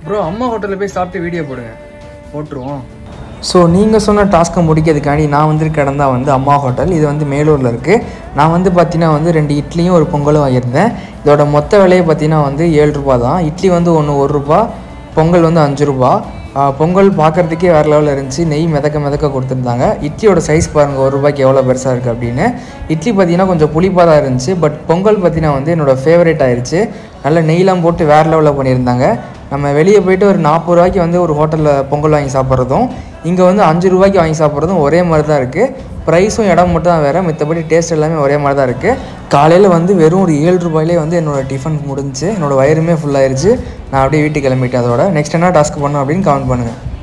bro அம்மா ஹோட்டலில் போய் சாப்பிட்டு வீடியோ போடுங்க போட்டுருவோம் ஸோ நீங்கள் சொன்ன டாஸ்க்கை முடிக்கிறதுக்காண்டி நான் வந்திருக்க இடம் தான் வந்து அம்மா ஹோட்டல் இது வந்து மேலூரில் இருக்குது நான் வந்து பார்த்தீங்கன்னா வந்து ரெண்டு இட்லியும் ஒரு பொங்கலும் வாங்கியிருந்தேன் இதோட மொத்த விலையை பார்த்தீங்கன்னா வந்து ஏழு ரூபா தான் இட்லி வந்து ஒன்று ஒரு ரூபா பொங்கல் வந்து அஞ்சு ரூபா ஆ, பொங்கல் பார்க்குறதுக்கே வேறு லெவலில் இருந்துச்சு நெய் மிதக்க மிதக்க கொடுத்துருந்தாங்க இட்லியோட சைஸ் பாருங்கள் ஒரு ரூபாய்க்கு எவ்வளோ பெருசாக இருக்குது அப்படின்னு இட்லி பார்த்தீங்கன்னா கொஞ்சம் புளிப்பாக தான் இருந்துச்சு பட் பொங்கல் பார்த்தீங்கன்னா வந்து என்னோடய ஃபேவரட் ஆயிருச்சு நல்ல நெய்லாம் போட்டு வேறு லெவலில் பண்ணியிருந்தாங்க நம்ம வெளியே போயிட்டு ஒரு நாற்பது ரூபாய்க்கு வந்து ஒரு ஹோட்டலில் பொங்கல் வாங்கி சாப்பிட்றதும் இங்கே வந்து அஞ்சு ரூபாய்க்கு வாங்கி சாப்பிட்றதும் ஒரே மாதிரி தான் இருக்குது ப்ரைஸும் இடம் மட்டும் தான் வேறு மித்தபடி டேஸ்ட் எல்லாமே ஒரே மாதிரி தான் இருக்குது காலையில் வந்து வெறும் ஒரு ஏழு ரூபாயிலே வந்து என்னோட டிஃபன் முடிஞ்சுச்சு என்னோட வயிறுமே ஃபுல்லாயிருச்சு நான் அப்படியே வீட்டுக்கு கிளம்பிட்டேன் அதோட நெக்ஸ்ட் என்ன டாஸ்க் பண்ணணும் அப்படின்னு கமெண்ட் பண்ணுங்கள்